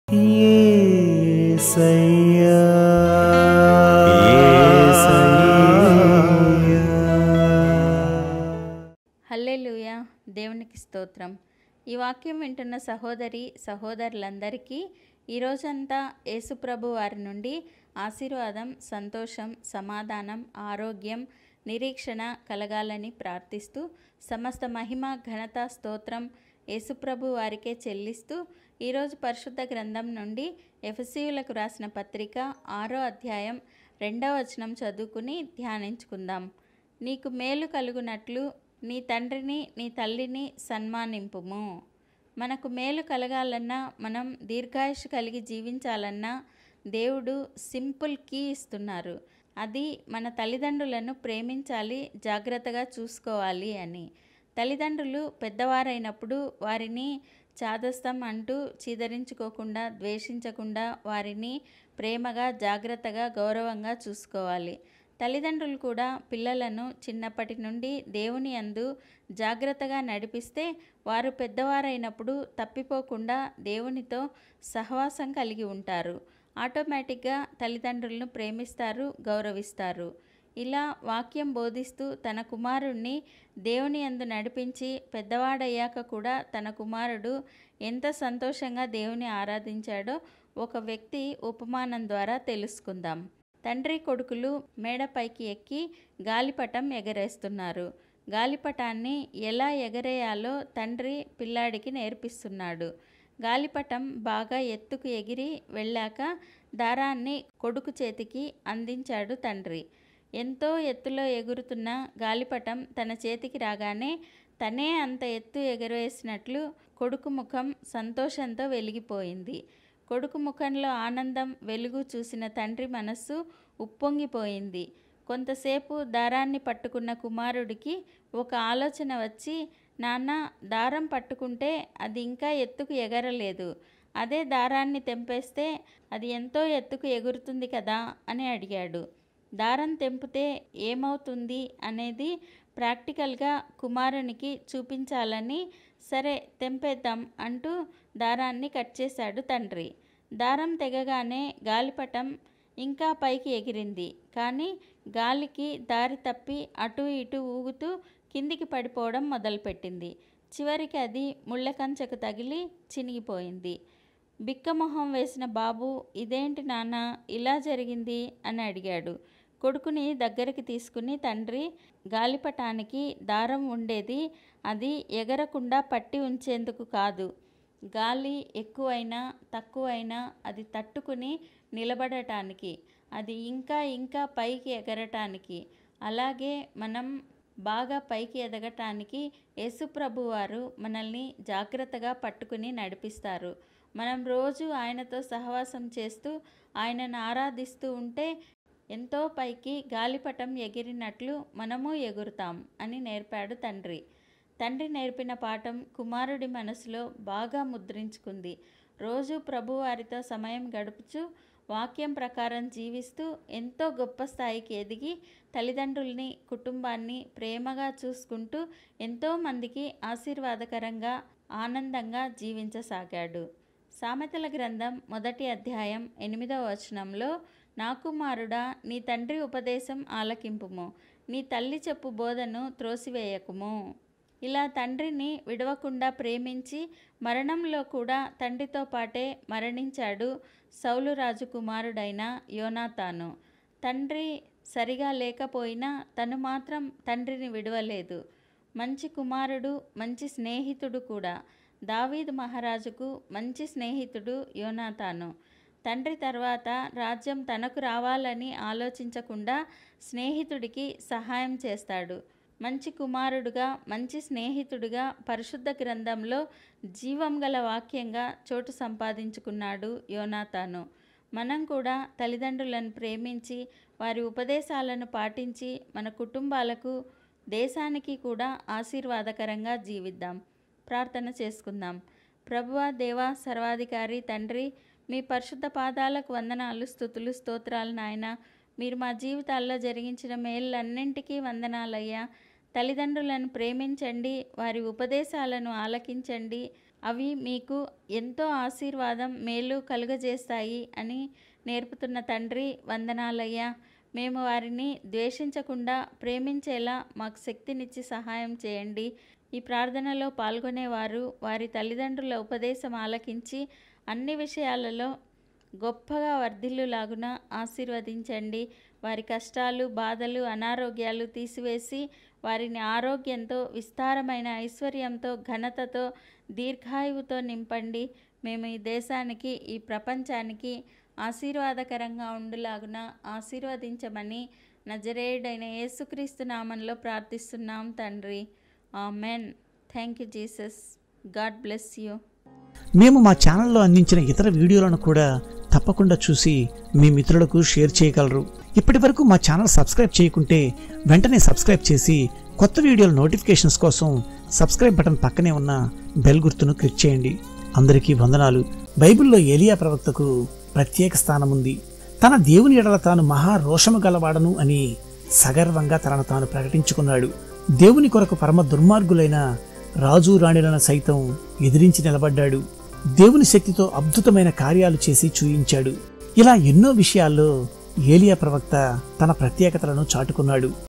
యేసయ్యా హల్లెలూయా దేవునికి స్తోత్రం ఈ వాక్యం వింటున్న సహోదరి సహోదరులందరికీ ఈ రోజంతా యేసుప్రభు వారి నుండి ఆశీర్వాదం సంతోషం సమాధానం ఆరోగ్యం నిరీక్షణ కలగాలని ప్రార్థిస్తూ సమస్త మహిమ ఘనత స్తోత్రం యేసుప్రభు వారికే చెల్లిస్తూ ఈరోజు పరిశుద్ధ గ్రంథం నుండి ఎఫ్సీయులకు రాసిన పత్రిక ఆరో అధ్యాయం రెండవ వచనం చదువుకుని ధ్యానించుకుందాం నీకు మేలు కలుగునట్లు నీ తండ్రిని నీ తల్లిని సన్మానింపుము మనకు మేలు కలగాలన్నా మనం దీర్ఘాయుష్ కలిగి జీవించాలన్నా దేవుడు సింపుల్ కీ ఇస్తున్నారు అది మన తల్లిదండ్రులను ప్రేమించాలి జాగ్రత్తగా చూసుకోవాలి అని తల్లిదండ్రులు పెద్దవారైనప్పుడు వారిని చాదస్తం అంటూ చీదరించుకోకుండా ద్వేషించకుండా వారిని ప్రేమగా జాగ్రత్తగా గౌరవంగా చూసుకోవాలి తల్లిదండ్రులు కూడా పిల్లలను చిన్నప్పటి నుండి దేవుని అందు జాగ్రత్తగా నడిపిస్తే వారు పెద్దవారైనప్పుడు తప్పిపోకుండా దేవునితో సహవాసం కలిగి ఉంటారు ఆటోమేటిక్గా తల్లిదండ్రులను ప్రేమిస్తారు గౌరవిస్తారు ఇలా వాక్యం బోధిస్తూ తన కుమారుణ్ణి దేవుని అందు నడిపించి పెద్దవాడయ్యాక కూడా తన కుమారుడు ఎంత సంతోషంగా దేవుని ఆరాధించాడో ఒక వ్యక్తి ఉపమానం ద్వారా తెలుసుకుందాం తండ్రి కొడుకులు మేడపైకి ఎక్కి గాలిపటం ఎగరేస్తున్నారు గాలిపటాన్ని ఎలా ఎగరేయాలో తండ్రి పిల్లాడికి నేర్పిస్తున్నాడు గాలిపటం బాగా ఎత్తుకు ఎగిరి వెళ్ళాక దారాన్ని కొడుకు చేతికి అందించాడు తండ్రి ఎంతో ఎత్తులో ఎగురుతున్న గాలిపటం తన చేతికి రాగానే తనే అంత ఎత్తు ఎగరవేసినట్లు కొడుకు ముఖం సంతోషంతో వెలిగిపోయింది కొడుకు ముఖంలో ఆనందం వెలుగు చూసిన తండ్రి మనస్సు ఉప్పొంగిపోయింది కొంతసేపు దారాన్ని పట్టుకున్న కుమారుడికి ఒక ఆలోచన వచ్చి నాన్న దారం పట్టుకుంటే అది ఇంకా ఎత్తుకు ఎగరలేదు అదే దారాన్ని తెంపేస్తే అది ఎంతో ఎత్తుకు ఎగురుతుంది కదా అని అడిగాడు దారం తెంపితే ఏమవుతుంది అనేది ప్రాక్టికల్గా కుమారునికి చూపించాలని సరే తెంపేద్దాం అంటూ దారాన్ని కట్ చేశాడు తండ్రి దారం తెగగానే గాలిపటం ఇంకా పైకి ఎగిరింది కానీ గాలికి దారి తప్పి అటు ఇటు ఊగుతూ కిందికి పడిపోవడం మొదలుపెట్టింది చివరికి అది ముళ్ళకంచెకు తగిలి చినిగిపోయింది బిక్కమొహం వేసిన బాబు ఇదేంటి నాన్న ఇలా జరిగింది అని అడిగాడు కొడుకుని దగ్గరికి తీసుకుని తండ్రి గాలిపటానికి దారం ఉండేది అది ఎగరకుండా పట్టి ఉంచేందుకు కాదు గాలి ఎక్కువైనా తక్కువైనా అది తట్టుకుని నిలబడటానికి అది ఇంకా ఇంకా పైకి ఎగరటానికి అలాగే మనం బాగా పైకి ఎదగటానికి యేసుప్రభు వారు మనల్ని జాగ్రత్తగా పట్టుకుని నడిపిస్తారు మనం రోజు ఆయనతో సహవాసం చేస్తూ ఆయనను ఆరాధిస్తూ ఉంటే ఎంతో పైకి గాలిపటం ఎగిరినట్లు మనము ఎగురుతాం అని నేర్పాడు తండ్రి తండ్రి నేర్పిన పాఠం కుమారుడి మనసులో బాగా ముద్రించుకుంది రోజు ప్రభువారితో సమయం గడుపుచు వాక్యం ప్రకారం జీవిస్తూ ఎంతో గొప్ప స్థాయికి ఎదిగి తల్లిదండ్రుల్ని కుటుంబాన్ని ప్రేమగా చూసుకుంటూ ఎంతోమందికి ఆశీర్వాదకరంగా ఆనందంగా జీవించసాగాడు సామెతల గ్రంథం మొదటి అధ్యాయం ఎనిమిదవ వచనంలో నా కుమారుడా నీ తండ్రి ఉపదేశం ఆలకింపుము నీ తల్లి చెప్పు బోధను త్రోసివేయకుము ఇలా తండ్రిని విడవకుండా ప్రేమించి మరణంలో కూడా తండ్రితో పాటే మరణించాడు సౌలు రాజు కుమారుడైన యోనాతాను తండ్రి సరిగా లేకపోయినా తను మాత్రం తండ్రిని విడవలేదు మంచి కుమారుడు మంచి స్నేహితుడు కూడా దావీదు మహారాజుకు మంచి స్నేహితుడు యోనాతాను తండ్రి తర్వాత రాజ్యం తనకు రావాలని ఆలోచించకుండా స్నేహితుడికి సహాయం చేస్తాడు మంచి కుమారుడుగా మంచి స్నేహితుడిగా పరిశుద్ధ గ్రంథంలో జీవం గల వాక్యంగా చోటు సంపాదించుకున్నాడు యోనాతాను మనం కూడా తల్లిదండ్రులను ప్రేమించి వారి ఉపదేశాలను పాటించి మన కుటుంబాలకు దేశానికి కూడా ఆశీర్వాదకరంగా జీవిద్దాం ప్రార్థన చేసుకుందాం ప్రభువా దేవా సర్వాధికారి తండ్రి మీ పరిశుద్ధ పాదాలకు వందనాలు స్థుతులు స్తోత్రాలు నాయన మీరు మా జీవితాల్లో జరిగించిన మేళ్ళన్నింటికీ వందనాలయ్యా తల్లిదండ్రులను ప్రేమించండి వారి ఉపదేశాలను ఆలకించండి అవి మీకు ఎంతో ఆశీర్వాదం మేలు కలుగజేస్తాయి అని నేర్పుతున్న తండ్రి వందనాలయ్యా మేము వారిని ద్వేషించకుండా ప్రేమించేలా మాకు శక్తినిచ్చి సహాయం చేయండి ఈ ప్రార్థనలో పాల్గొనేవారు వారి తల్లిదండ్రుల ఉపదేశం ఆలకించి అన్ని విషయాలలో గొప్పగా వర్ధిల్లులాగున ఆశీర్వదించండి వారి కష్టాలు బాధలు అనారోగ్యాలు తీసివేసి వారిని ఆరోగ్యంతో విస్తారమైన ఐశ్వర్యంతో ఘనతతో దీర్ఘాయువుతో నింపండి మేము ఈ దేశానికి ఈ ప్రపంచానికి ఆశీర్వాదకరంగా ఉండులాగున ఆశీర్వదించమని నజరేయుడైన యేసుక్రీస్తు నామంలో ప్రార్థిస్తున్నాం తండ్రి amen thank you Jesus God bless you మేము మా ఛానల్లో అందించిన ఇతర వీడియోలను కూడా తప్పకుండా చూసి మీ మిత్రులకు షేర్ చేయగలరు ఇప్పటి వరకు మా ఛానల్ సబ్స్క్రైబ్ చేయకుంటే వెంటనే సబ్స్క్రైబ్ చేసి కొత్త వీడియోల నోటిఫికేషన్స్ కోసం సబ్స్క్రైబ్ బటన్ పక్కనే ఉన్న బెల్ గుర్తును క్లిక్ చేయండి అందరికీ వందనాలు బైబిల్లో ఏలియా ప్రవక్తకు ప్రత్యేక స్థానం ఉంది తన దేవుని ఎడల తాను మహా రోషము గలవాడను అని సగర్వంగా తనను తాను ప్రకటించుకున్నాడు దేవుని కొరకు పరమ దుర్మార్గులైన రాజు రాణిలను సైతం ఎదిరించి నిలబడ్డాడు దేవుని శక్తితో అద్భుతమైన కార్యాలు చేసి చూయించాడు ఇలా ఎన్నో విషయాల్లో ఏలియా ప్రవక్త తన ప్రత్యేకతలను చాటుకున్నాడు